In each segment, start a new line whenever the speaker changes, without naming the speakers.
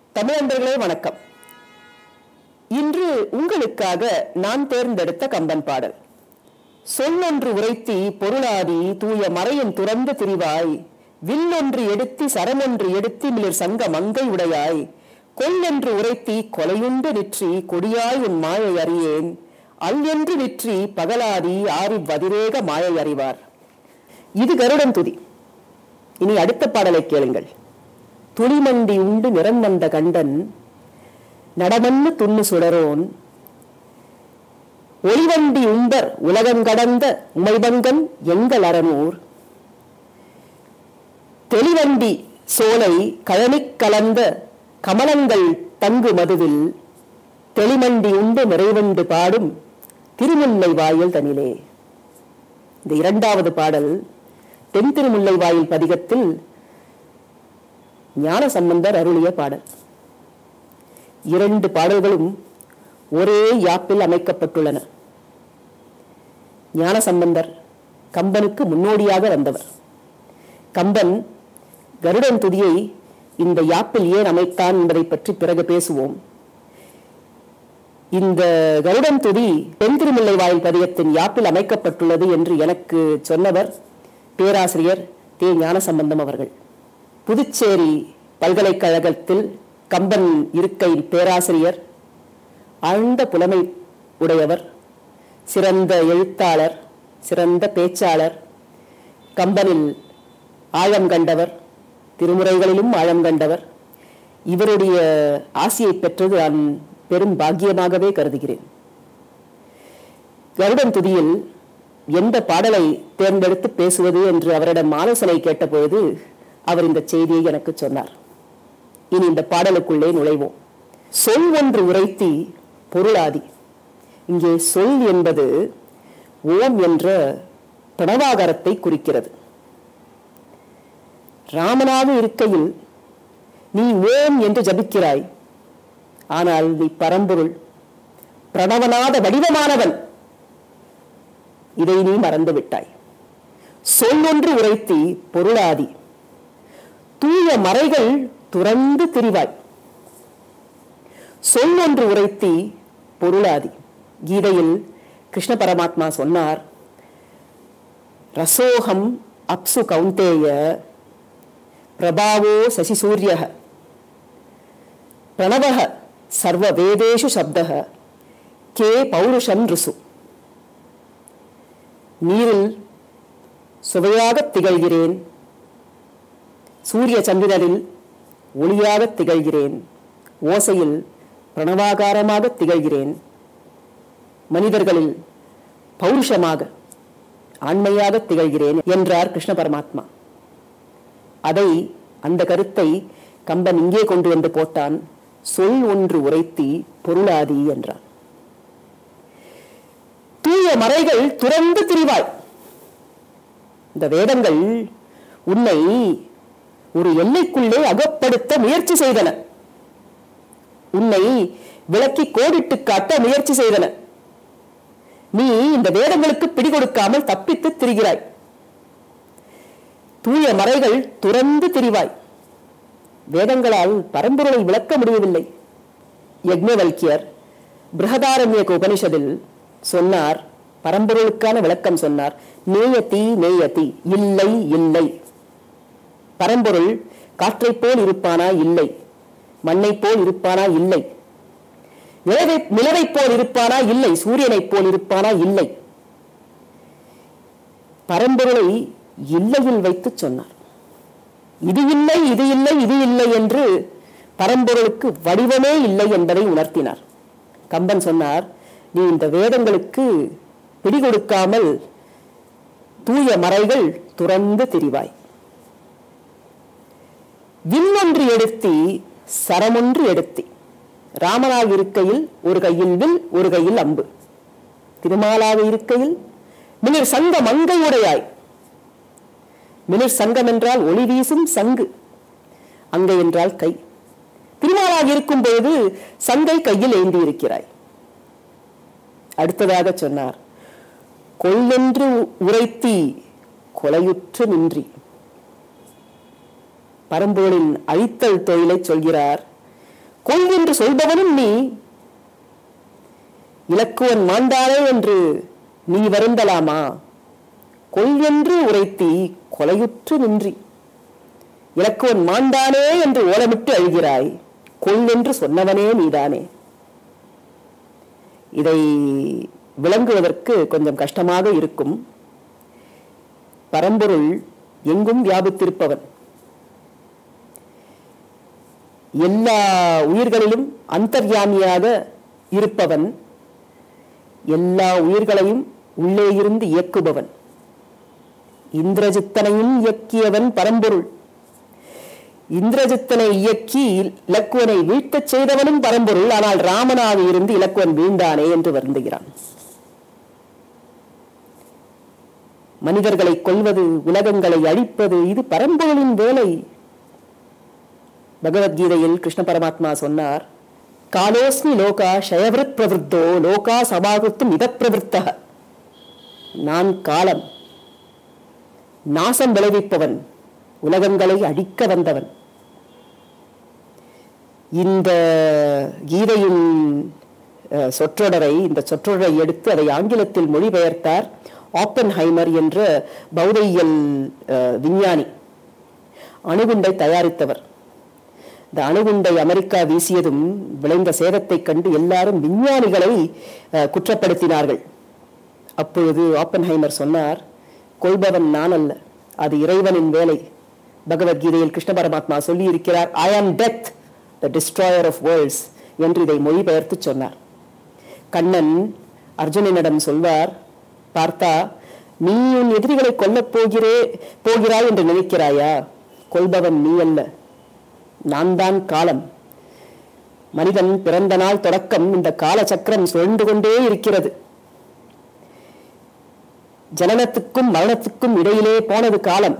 தமிழன்பர்களே வணக்கம் இன்று உங்களுக்காக நான் தேர்ந்தெடுத்த கம்பன் பாடல் சொல்லொன்று உரைத்தி பொருளாதி தூய மறையும் துறந்த திரிவாய் வில்லொன்று எடுத்தி சரமொன்று எடுத்தி மிளிர் சங்க மங்கை உடையாய் கொல்லென்று உரைத்தி கொலையுண்டு நிற்றி கொடியாய் உன் மாயை அறியேன் அல் என்று நிற்றி பகலாதி ஆரி வதிரேக மாயை அறிவார் இது கருடன் துதி இனி அடுத்த பாடலை கேளுங்கள் துளிமண்டி உண்டு நிறந்தந்த கண்டன் நடமன்னு துண்ணு சுடரோன் ஒளிவண்டி உம்பர் உலகங்கடந்த உமைபங்கன் எங்கள் அரணூர் தெளிவண்டி சோலை கழனிக் கலந்த கமலங்கள் தங்கு மதுவில் தெளிமண்டி உண்டு நிறைவண்டு பாடும் திருமுல்லை வாயில் தனிலே இந்த இரண்டாவது பாடல் தென் திருமுல்லை வாயில் பதிகத்தில் ஞான சம்பந்தர் அருளிய பாடல் இரண்டு பாடல்களும் ஒரே யாப்பில் அமைக்கப்பட்டுள்ளன ஞான சம்பந்தர் கம்பனுக்கு முன்னோடியாக வந்தவர் கம்பன் கருடன் துதியை இந்த யாப்பில் ஏன் அமைத்தான் என்பதை பற்றி பிறகு பேசுவோம் இந்த கருடன் துதி தென் திருமுல்லை வாயில் பதிகத்தின் யாப்பில் அமைக்கப்பட்டுள்ளது என்று எனக்கு சொன்னவர் பேராசிரியர் தே ஞானசம்பந்தம் அவர்கள் புதுச்சேரி பல்கலைக்கழகத்தில் கம்பன் இருக்கையின் பேராசிரியர் ஆழ்ந்த புலமை உடையவர் சிறந்த எழுத்தாளர் சிறந்த பேச்சாளர் கம்பனில் ஆழம் கண்டவர் திருமுறைகளிலும் ஆழம் கண்டவர் இவருடைய ஆசையை பெற்றது நான் பெரும் பாக்கியமாகவே கருதுகிறேன் கருடன் துதியில் எந்த பாடலை தேர்ந்தெடுத்து பேசுவது என்று அவரிடம் ஆலோசனை கேட்டபொழுது அவர் இந்த செய்தியை எனக்கு சொன்னார் இனி இந்த பாடலுக்குள்ளே நுழைவோம் சொல் ஒன்று உரைத்தி பொருளாதி இங்கே சொல் என்பது ஓம் என்ற பிரணவாகாரத்தை குறிக்கிறது ராமனாக இருக்கையில் நீ ஓம் என்று ஜபிக்கிறாய் ஆனால் நீ பரம்பொருள் பிரணவனாத வடிவமானவன் இதை நீ மறந்து விட்டாய் சொல்லொன்று உரைத்தி பொருளாதி தூய மறைகள் துறந்து திரிவாய் சொல்லொன்று உரைத்தி பொருளாதி கீதையில் கிருஷ்ண பரமாத்மா சொன்னார் ரசோகம் அப்சு கௌந்தேய பிரபாவோ சசிசூரிய பிரணவ சர்வ வேதேஷு சப்த கே பௌருஷம் ரிசு நீரில் சுவையாக திகழ்கிறேன் சூரிய சந்திரனில் ஒளியாக திகழ்கிறேன் ஓசையில் பிரணவாகாரமாக திகழ்கிறேன் மனிதர்களில் பௌருஷமாக ஆண்மையாக திகழ்கிறேன் என்றார் கிருஷ்ண பரமாத்மா அதை அந்த கருத்தை கம்பன் இங்கே கொண்டு வந்து போட்டான் சொல் ஒன்று உரைத்தி பொருளாதி என்றான் தூய மறைகள் துறந்து திரிவாய் இந்த வேதங்கள் உன்னை ஒரு எல்லைக்குள்ளே அகப்படுத்த முயற்சி செய்தன உன்னை விளக்கி கோடிட்டு காட்ட முயற்சி செய்தன நீ இந்த வேதங்களுக்கு பிடிகொடுக்காமல் தப்பித்து திரிகிறாய் தூய மறைகள் துறந்து திரிவாய் வேதங்களால் பரம்பொருளை விளக்க முடியவில்லை யக்ஞவல்கியர் பிருகதாரண்யக உபனிஷதில் சொன்னார் பரம்பொருளுக்கான விளக்கம் சொன்னார் நேயத்தி நேயத்தி இல்லை இல்லை பரம்பொருள் காற்றைப் போல் இருப்பானா இல்லை மண்ணைப் போல் இருப்பானா இல்லை நிலவை நிலவைப் போல் இருப்பானா இல்லை சூரியனைப் போல் இருப்பானா இல்லை பரம்பொருளை இல்லையில் வைத்து சொன்னார் இது இல்லை இது இல்லை இது இல்லை என்று பரம்பொருளுக்கு வடிவமே இல்லை என்பதை உணர்த்தினார் கம்பன் சொன்னார் நீ இந்த வேதங்களுக்கு பிடிகொடுக்காமல் தூய மறைகள் துறந்து திரிவாய் விண்ணொன்று எடுத்தி சரமொன்று எடுத்தி ராமனாக இருக்கையில் ஒரு கையில் வில் ஒரு கையில் அம்பு திருமாலாக இருக்கையில் மிளிர் சங்க மங்கை உடையாய் மிளிர் சங்கம் என்றால் ஒளி வீசும் சங்கு அங்கை என்றால் கை திருமாலாக இருக்கும் பொழுது சங்கை கையில் ஏந்தி இருக்கிறாய் அடுத்ததாக சொன்னார் கொள்ளென்று உரைத்தி கொலையுற்று நின்றி பரம்பொருளின் அழித்தல் தொழிலை சொல்கிறார் கொள் என்று சொல்பவனும் நீ இலக்குவன் மாண்டானே என்று நீ வருந்தலாமா கொள் என்று உரைத்தி கொலையுற்று நின்றி இலக்குவன் மாண்டானே என்று ஓலமிட்டு அழுகிறாய் கொள் என்று சொன்னவனே நீதானே இதை விளங்குவதற்கு கொஞ்சம் கஷ்டமாக இருக்கும் பரம்பொருள் எங்கும் வியாபித்திருப்பவன் எல்லா உயிர்களிலும் அந்தர்யாமியாக இருப்பவன் எல்லா உயிர்களையும் உள்ளே இருந்து இயக்குபவன் இந்திரஜித்தனையும் இயக்கியவன் பரம்பொருள் இந்திரஜித்தனை இயக்கி இலக்குவனை வீழ்த்தச் செய்தவனும் பரம்பொருள் ஆனால் ராமனாக இருந்து இலக்குவன் வீழ்ந்தானே என்று வருந்துகிறான் மனிதர்களை கொல்வது உலகங்களை அழிப்பது இது பரம்பொருளின் வேலை பகவத்கீதையில் கிருஷ்ண பரமாத்மா சொன்னார் காலோஸ்மி லோகா ஷயவிருத் பிரவருத்தோ லோகா சபாகிருத்தும் மித பிரவருத்த நான் காலம் நாசம் விளைவிப்பவன் உலகங்களை அழிக்க வந்தவன் இந்த கீதையின் அஹ், சொற்றொடரை இந்த சொற்றொடரை எடுத்து அதை ஆங்கிலத்தில் மொழிபெயர்த்தார் ஆப்பன்ஹைமர் என்ற பௌதையியல் அஹ், விஞ்ஞானி அணுகுண்டை தயாரித்தவர் இந்த அணுகுண்டை அமெரிக்கா வீசியதும் விளைந்த சேதத்தைக் கண்டு எல்லாரும் விஞ்ஞானிகளை அஹ், குற்றப்படுத்தினார்கள் அப்பொழுது ஆப்பன்ஹைமர் சொன்னார் கொள்பவன் நான் அல்ல அது இறைவனின் வேலை பகவத்கீதையில் கிருஷ்ண பரமாத்மா சொல்லி இருக்கிறார் I am death the destroyer of worlds என்று இதை மொழிபெயர்த்து சொன்னார் கண்ணன் அர்ஜுனனிடம் சொல்வார் பார்த்தா நீ உன் எதிரிகளை கொல்லப் போகிறே போகிறாய் என்று நினைக்கிறாயா கொள்பவன் நீ அல்ல நான் தான் காலம் மனிதன் பிறந்த நாள் தொடக்கம் இந்த கால சக்கரம் சுழன்று கொண்டே இருக்கிறது ஜனனத்துக்கும் மரணத்துக்கும் இடையிலே போனது காலம்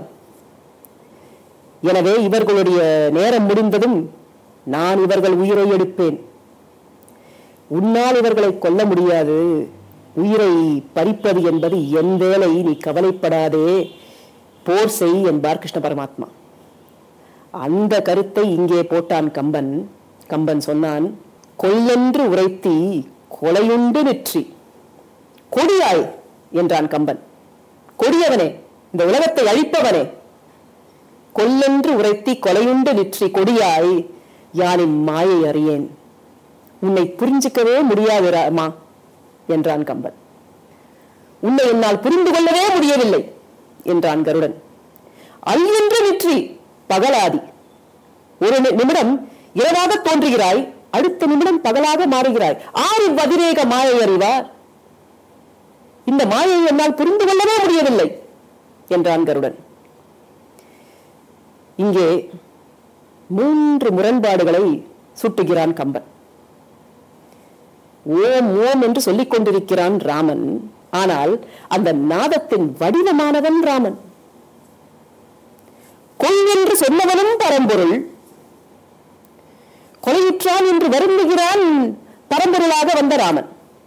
எனவே இவர்களுடைய நேரம் முடிந்ததும் நான் இவர்கள் உயிரை எடுப்பேன் உன்னால் இவர்களை கொல்ல முடியாது உயிரை பறிப்பது என்பது என் வேலை நீ கவலைப்படாதே போர் செய் என்பார் கிருஷ்ண பரமாத்மா அந்த கருத்தை இங்கே போட்டான் கம்பன் கம்பன் சொன்னான் கொல்லென்று உரைத்தி கொலையுண்டு நெற்றி கொடியாய் என்றான் கம்பன் கொடியவனே இந்த உலகத்தை அழிப்பவனே கொல்லென்று உரைத்தி கொலையுண்டு நிற்றி கொடியாய் யானின் மாயை அறியேன் உன்னை புரிஞ்சுக்கவே முடியாது ராமா என்றான் கம்பன் உன்னை என்னால் புரிந்து கொள்ளவே முடியவில்லை என்றான் கருடன் அல்வென்று நிற்றி பகலாதி ஒரு நி- நிமிடம் இரவாக தோன்றுகிறாய் அடுத்த நிமிடம் பகலாக மாறுகிறாய் ஆறு பதிரேக மாயை அறிவார் இந்த மாயை என்னால் புரிந்து கொள்ளவே முடியவில்லை என்றான் கருடன் இங்கே மூன்று முரண்பாடுகளை சுட்டுகிறான் கம்பன் ஓம் ஓம் என்று சொல்லிக் கொண்டிருக்கிறான் ராமன் ஆனால் அந்த நாதத்தின் வடிவமானவன் ராமன் கொல் என்று சொன்னவனும் பரம்பொருள் கொலையுற்றான் என்று வருந்துகிறான் பரம்பொருளாக வந்த ராமன்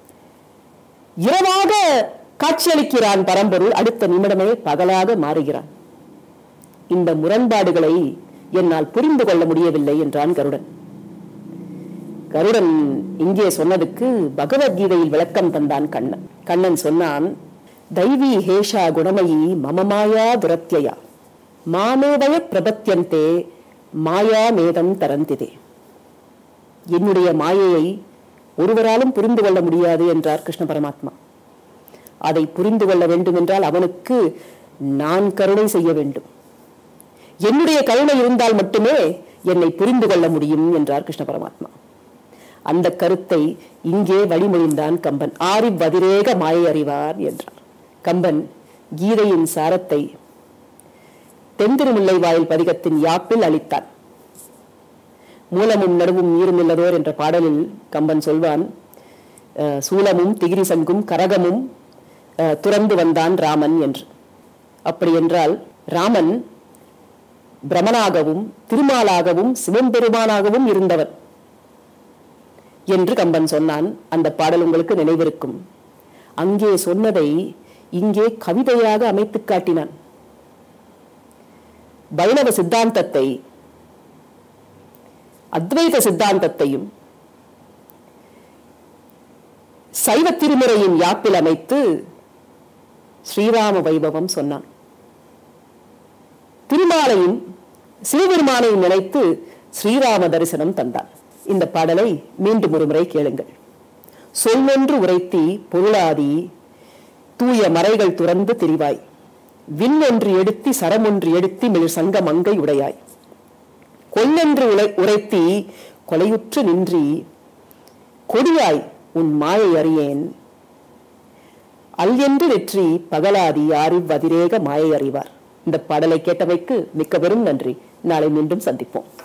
இரவாக காட்சியளிக்கிறான் பரம்பொருள் அடுத்த நிமிடமே பகலாக மாறுகிறான் இந்த முரண்பாடுகளை என்னால் புரிந்து கொள்ள முடியவில்லை என்றான் கருடன் கருடன் இங்கே சொன்னதுக்கு பகவத்கீதையில் விளக்கம் தந்தான் கண்ணன் கண்ணன் சொன்னான் தைவி ஹேஷா குணமயி மமமாயா துரத்யயா மாமேவய பிரபத்தியந்தே மாயா மேதம் தரந்திதே என்னுடைய மாயையை ஒருவராலும் புரிந்து கொள்ள முடியாது என்றார் கிருஷ்ண பரமாத்மா அதை புரிந்து கொள்ள வேண்டும் என்றால் அவனுக்கு நான் கருணை செய்ய வேண்டும் என்னுடைய கருணை இருந்தால் மட்டுமே என்னை புரிந்து கொள்ள முடியும் என்றார் கிருஷ்ண பரமாத்மா அந்த கருத்தை இங்கே வழிமொழிந்தான் கம்பன் ஆரி பதிரேக மாயை அறிவார் என்றார் கம்பன் கீதையின் சாரத்தை தென்திருமுல்லை வாயில் பதிகத்தின் யாப்பில் அளித்தான் மூலமும் நடுவும் நீரும் இல்லதோர் என்ற பாடலில் கம்பன் சொல்வான் அஹ், சூலமும் திகிரி சங்கும் கரகமும் அஹ், துறந்து வந்தான் ராமன் என்று அப்படி என்றால் ராமன் பிரமனாகவும் திருமாலாகவும் சிவம்பெருமானாகவும் இருந்தவன் என்று கம்பன் சொன்னான் அந்த பாடல் உங்களுக்கு நினைவிருக்கும் அங்கே சொன்னதை இங்கே கவிதையாக அமைத்துக் காட்டினான் வைணவ சித்தாந்தத்தை அத்வைத சித்தாந்தத்தையும் சைவ திருமுறையின் யாப்பில் அமைத்து ஸ்ரீராம வைபவம் சொன்னான் திருமாலையும் சிவபெருமானையும் நினைத்து ஸ்ரீராம தரிசனம் தந்தான் இந்த பாடலை மீண்டும் ஒரு முறை கேளுங்கள் சொல்லொன்று உரைத்தி பொருளாதி தூய மறைகள் துறந்து திரிவாய் விண்ணொன்று எடுத்தி சரமொன்று எடுத்தி மிள் சங்க மங்கை உடையாய் கொல்லென்று உரை உரைத்தி கொலையுற்று நின்றி கொடியாய் உன் மாயை அறியேன் அல் என்று வெற்றி பகலாதி யாரிவ் அதிரேக மாயை அறிவார் இந்த பாடலை கேட்டமைக்கு மிக்க பெரும் நன்றி நாளை மீண்டும் சந்திப்போம்